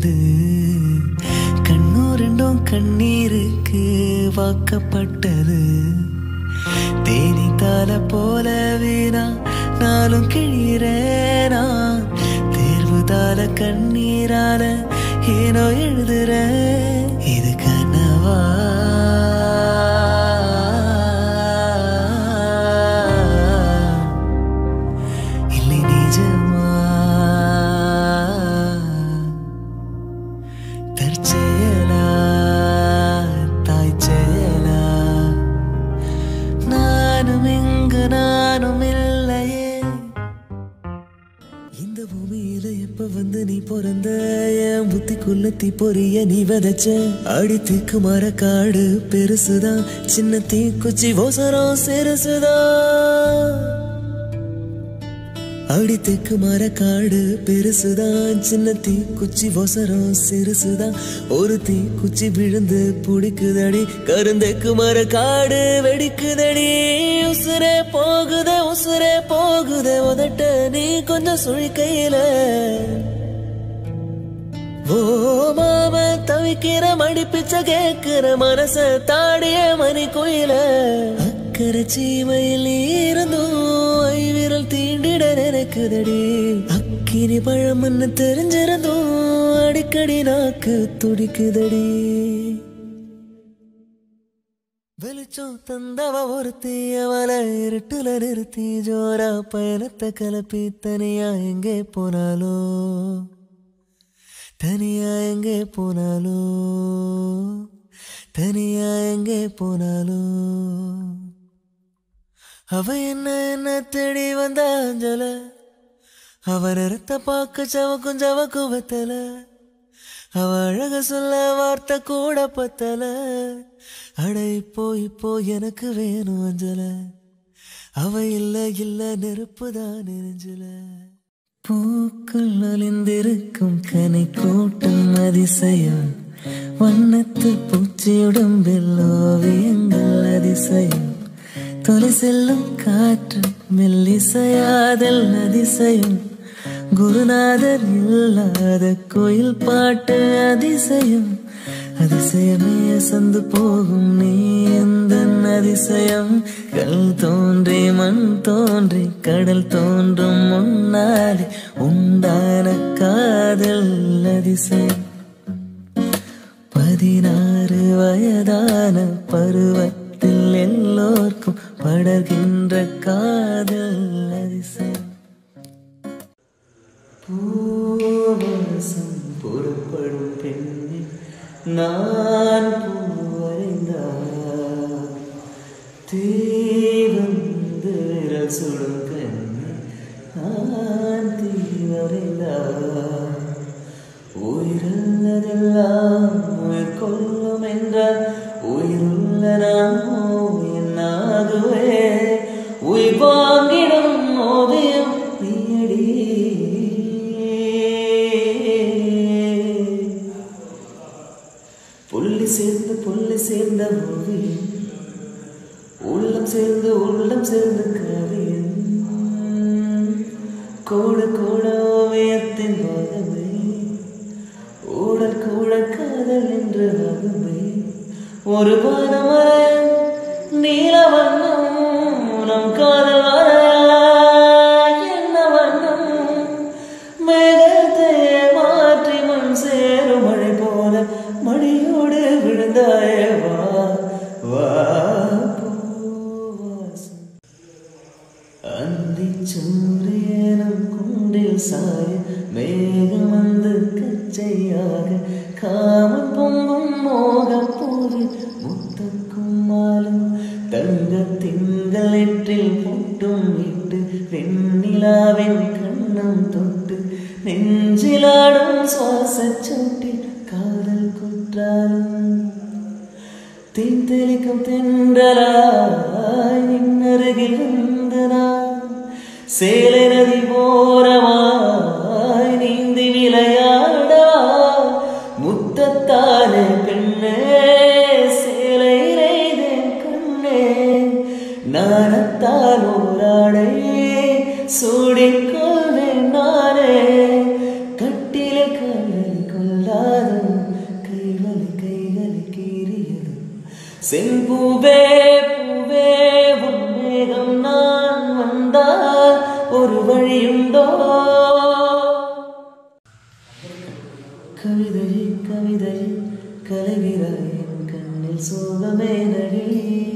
விழுந்து கண்ணூர் ரெண்டும் கண்ணீருக்கு வாக்கப்பட்டது தேனித்தால போல வீணா நாளும் கிழிறேனா தேர்வுதால கண்ணீரால ஏனோ எழுதுற இது கனவா இல்லை நிஜமா தற்செயலா தாய் செயலா நானும் இங்கு நானும் இல்லையே இந்த பூமியில எப்ப வந்து நீ பிறந்த என் புத்திக்குள்ள தீ பொரிய நீ விதைச்ச அடித்துக்கு மர காடு பெருசுதான் சின்ன தீக்குச்சி ஓசரம் சிறுசுதான் அடித்துக்கு மர காடு பெருசுதான் சின்ன தீ குச்சி ஒசரம் சிறுசுதான் ஒரு தீ குச்சி விழுந்து புடிக்குதடி கருந்தைக்கு மர காடு வெடிக்குதடி உசுரே போகுதே உசுரே போகுதே உதட்ட நீ கொஞ்சம் சுழிக்கையில ஓ மாம தவிக்கிற மடிப்பிச்ச கேக்குற மனச தாடிய மணி கோயில அக்கறை சீமையில் இருந்தும் ஐ விரல் தீண்டிட நினைக்குதடி அக்கினி பழம்னு தெரிஞ்சிருந்தும் அடிக்கடி நாக்கு துடிக்குதடி வெளிச்சம் தந்தவ ஒருத்தி அவளை இருட்டுல நிறுத்தி ஜோரா பயணத்தை கலப்பி தனியா எங்கே போனாலோ தனியா எங்கே போனாலோ தனியா எங்கே போனாலோ அவ என்ன என்ன தேடி வந்த அஞ்சல அவர் ரத்த பார்க்க சவக்கும் சவக்கும் வெத்தல அவ அழக சொல்ல வார்த்தை கூட பத்தல அட இப்போ இப்போ எனக்கு வேணும் அஞ்சல அவ இல்ல இல்ல நெருப்புதான் நெருஞ்சல பூக்கள் அழிந்திருக்கும் கனை கூட்டம் அதிசயம் வண்ணத்து பூச்சியுடம்பில் ஓவியங்கள் அதிசயம் தொலை செல்லும் காற்று மெல்லிசையாதல் அதிசயம் குருநாதர் இல்லாத கோயில் பாட்டு அதிசயம் அதிசயமே அசந்து போகும் நீ எந்த அதிசயம் கல் தோன்றி மண் தோன்றி கடல் தோன்றும் முன்னாலே உண்டான காதல் அதிசயம் பதினாறு வயதான பருவத்தில் எல்லோர்க்கும் படர்கின்ற காதல் அதிசயம் பூவரசம் புறப்படும் பெண்ணே நான் பூவரைந்தார் தீ வந்து விரல் சுடும் கண்ணே நான் தீ வரைந்தார் உயிருள்ளதெல்லாம் உயிர் கொள்ளும் என்றால் உயிருள்ள நாமோ என்னாகுவே உயிர் வாங்கிடும் ஓவியம் நீயடி புள்ளி சேர்ந்து புள்ளி சேர்ந்த ஓவியம் உள்ளம் சேர்ந்து உள்ளம் சேர்ந்து கவியம் கோடு கோட ஓவியத்தின் மகமே ஊடல் கூட காதல் என்று மகமே ஒரு பானமரம் நீல வண்ணம் நம் காதல் வரையா என்ன வண்ணம் மேகத்தை மாற்றி மண் சேரும் மழை போல மடியோடு விழுந்தாயே வா வா பூவாசம் அந்தி சூரியனும் குண்டில் சாய மேகம் வந்து கச்சையாக காமன் பொங்கும் மோகம் போது முத்தக்கும் மாலும் தங்க திங்கள் எற்றில் பொட்டும் இட்டு வெண்ணிலாவின் கண்ணம் தொட்டு நெஞ்சிலாடும் சுவாச சோட்டில் காதல் குற்றாலும் தென் தெளிக்கும் தென்றலாய் நின்னருகில் வந்து நான் சேலை நதி போரமாய் நீந்தி விளையாடா முத்தத்தாலே பெண்ணே சேலை நெய்தேன் கண்ணே நாணத்தால் ஓராடை சூடிக்கொள்வேன் நானே கட்டில கல்லை கொல்லா செம்பூவே பூவே உன்மேகம் நான் வந்தால் ஒரு வழியுண்டோ கவிதை கவிதை கலகிறாய் என் கண்ணில் சோகமே நடி